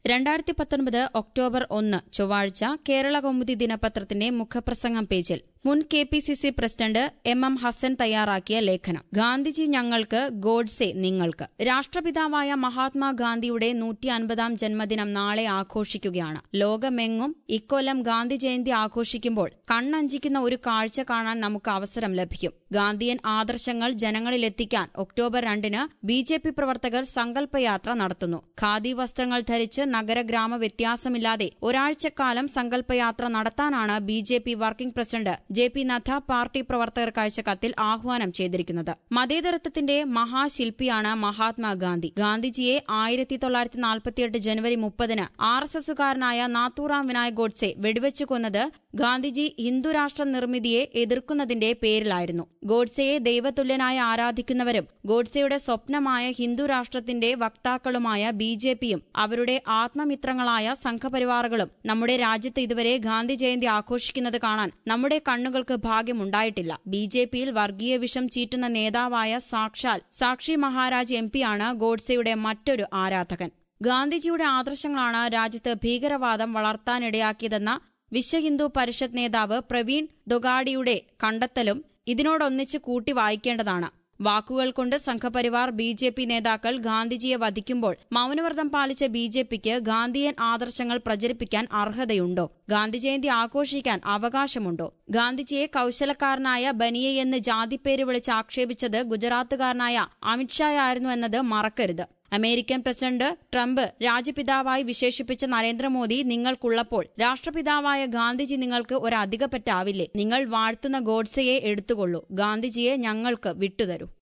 രണ്ടായിരത്തി പത്തൊൻപത് ഒക്ടോബർ ഒന്ന് ചൊവ്വാഴ്ച കേരള കൗമുദി ദിനപത്രത്തിന്റെ മുഖപ്രസംഗം പേജിൽ മുൻ K P C C president M M Hassan തയ്യാറാക്കിയ ലേഖനം ഗാന്ധിജി ഞങ്ങൾക്ക് ഗോഡ്സെ നിങ്ങൾക്ക് രാഷ്ട്രപിതാവായ മഹാത്മാഗാന്ധിയുടെ നൂറ്റി അൻപതാം ജന്മദിനം നാളെ ആഘോഷിക്കുകയാണ് ലോകമെങ്ങും ഇക്കൊല്ലം ഗാന്ധി ജയന്തി ആഘോഷിക്കുമ്പോൾ കണ്ണഞ്ചിക്കുന്ന ഒരു കാഴ്ച കാണാൻ നമുക്ക് അവസരം ലഭിക്കും ഗാന്ധിയൻ ആദർശങ്ങൾ ജനങ്ങളിലെത്തിക്കാൻ ഒക്ടോബർ രണ്ടിന് ബി ജെ പി പ്രവർത്തകർ സങ്കല്പയാത്ര നടത്തുന്നു ഖാദി വസ്ത്രങ്ങൾ ധരിച്ച് നഗരഗ്രാമ വ്യത്യാസമില്ലാതെ ഒരാഴ്ചക്കാലം സങ്കല്പയാത്ര നടത്താനാണ് B J P working president J P Nadda പാർട്ടി പ്രവർത്തകർക്ക് അയച്ച കത്തിൽ ആഹ്വാനം ചെയ്തിരിക്കുന്നത് മതേതരത്വത്തിന്റെ മഹാശില്പിയാണ് മഹാത്മാഗാന്ധി ഗാന്ധിജിയെ ആയിരത്തി തൊള്ളായിരത്തി നാൽപ്പത്തിയെട്ട് ജനുവരി മുപ്പതിന് ആർ എസ് എസുകാരനായ നാത്തൂറാം വിനായക് ഗോഡ്സെ വെടിവെച്ചു കൊന്നത് ഗാന്ധിജി ഹിന്ദുരാഷ്ട്ര നിർമ്മിതിയെ എതിർക്കുന്നതിന്റെ പേരിലായിരുന്നു ഗോഡ്സെയെ ദൈവതുല്യനായി ആരാധിക്കുന്നവരും ഗോഡ്സെയുടെ സ്വപ്നമായ ഹിന്ദുരാഷ്ട്രത്തിന്റെ വക്താക്കളുമായ ബി ജെ പിയും അവരുടെ ആത്മമിത്രങ്ങളായ സംഘപരിവാറുകളും നമ്മുടെ രാജ്യത്ത് ഇതുവരെ ഗാന്ധി ജയന്തി ആഘോഷിക്കുന്നത് കാണാൻ നമ്മുടെ കണ്ണുകൾക്ക് ഭാഗ്യമുണ്ടായിട്ടില്ല ബി ജെ പിയിൽ വർഗീയ വിഷം ചീറ്റുന്ന നേതാവായ സാക്ഷാൽ സാക്ഷി മഹാരാജ് എം പിയാണ് ഗോഡ്സെയുടെ മറ്റൊരു ആരാധകൻ ഗാന്ധിജിയുടെ ആദർശങ്ങളാണ് രാജ്യത്ത് ഭീകരവാദം വളർത്താനിടയാക്കിയതെന്ന വിശ്വഹിന്ദു പരിഷത്ത് നേതാവ് പ്രവീൺ ദൊഗാഡിയുടെ കണ്ടെത്തലും ഇതിനോടൊന്നിച്ച് കൂട്ടി വായിക്കേണ്ടതാണ് വാക്കുകൾ കൊണ്ട് സംഘപരിവാർ ബി ജെ പി നേതാക്കൾ ഗാന്ധിജിയെ വധിക്കുമ്പോൾ മൌനവ്രതം പാലിച്ച ബി ജെ പിക്ക് ഗാന്ധിയൻ ആദർശങ്ങൾ പ്രചരിപ്പിക്കാൻ അർഹതയുണ്ടോ ഗാന്ധി ജയന്തി ആഘോഷിക്കാൻ അവകാശമുണ്ടോ ഗാന്ധിജിയെ കൌശലക്കാരനായ ബനിയയെന്ന് ജാതിപ്പേര് വിളിച്ച് ആക്ഷേപിച്ചത് ഗുജറാത്തുകാരനായ അമിത്ഷായായിരുന്നു എന്നത് മറക്കരുത് അമേരിക്കൻ പ്രസിഡന്റ് ട്രംപ് രാജ്യപിതാവായി വിശേഷിപ്പിച്ച നരേന്ദ്രമോദി നിങ്ങൾക്കുള്ളപ്പോൾ രാഷ്ട്രപിതാവായ ഗാന്ധിജി നിങ്ങൾക്ക് ഒരു അധികപ്പറ്റാവില്ലേ നിങ്ങൾ വാഴ്ത്തുന്ന ഗോഡ്സെയെ എടുത്തുകൊള്ളൂ ഗാന്ധിജിയെ ഞങ്ങൾക്ക് വിട്ടുതരൂ